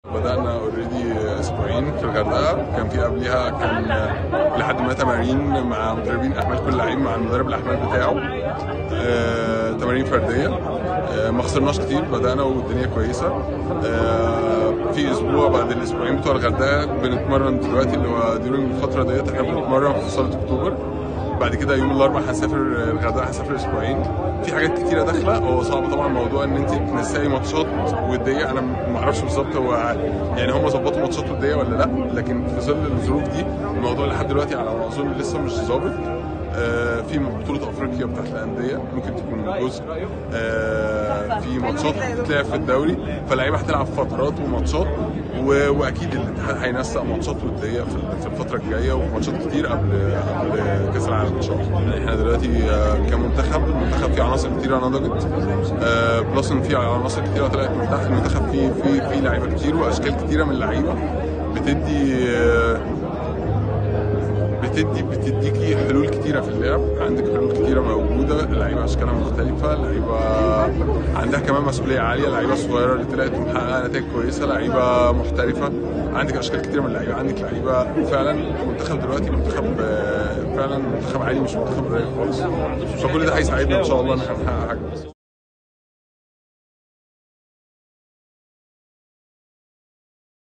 بدأنا اوريدي اسبوعين في الغردقة كان في قبليها كان لحد ما تمارين مع مدربين احمال كل لعيب مع المدرب الاحمال بتاعه آه، تمارين فردية آه، ما خسرناش كتير بدأنا والدنيا كويسة آه، في اسبوع بعد الاسبوعين بتوع الغردقة بنتمرن دلوقتي اللي هو دي الفترة ديت احنا بنتمرن في صالة اكتوبر بعد كده يوم الاربعاء هسافر الغردقه هسافر اسبوعين في حاجات كتيره داخله هو صعب طبعا موضوع ان انت تنسقي ماتشات وديه انا ما اعرفش بالظبط هو يعني هم ظبطوا ماتشات وديه ولا لا لكن في ظل الظروف دي الموضوع لحد دلوقتي على ما اظن لسه مش ظابط آه، في بطولة افريقيا بتاعت الاندية ممكن تكون جزء آه، في ماتشات هتتلعب في الدوري فاللعيبة هتلعب فترات وماتشات و- واكيد الاتحاد هينسق ماتشات ودية في في الفترة الجاية وماتشات كتير قبل قبل كأس العالم ان شاء الله احنا دلوقتي آه، كمنتخب المنتخب فيه عناصر كتيرة نضجت آه، بلس ان في عناصر كتيرة طلعت من تحت المنتخب فيه فيه فيه لعيبة كتير واشكال كتيرة من اللعيبة بتدي آه، بتدي بتديكي حلول كتيره في اللعب عندك حلول كتيره موجوده اللعيبه اشكالها مختلفه اللعيبه عندها كمان مسؤوليه عاليه لعيبه صغيره اللي طلعت محققه نتائج كويسه لعيبه محترفه عندك اشكال كتيره من اللعيبه عندك لعيبه فعلا المنتخب دلوقتي منتخب آه، فعلا منتخب عالي مش منتخب قليل خالص فكل ده هيساعدنا ان شاء الله ان احنا نحقق حاجه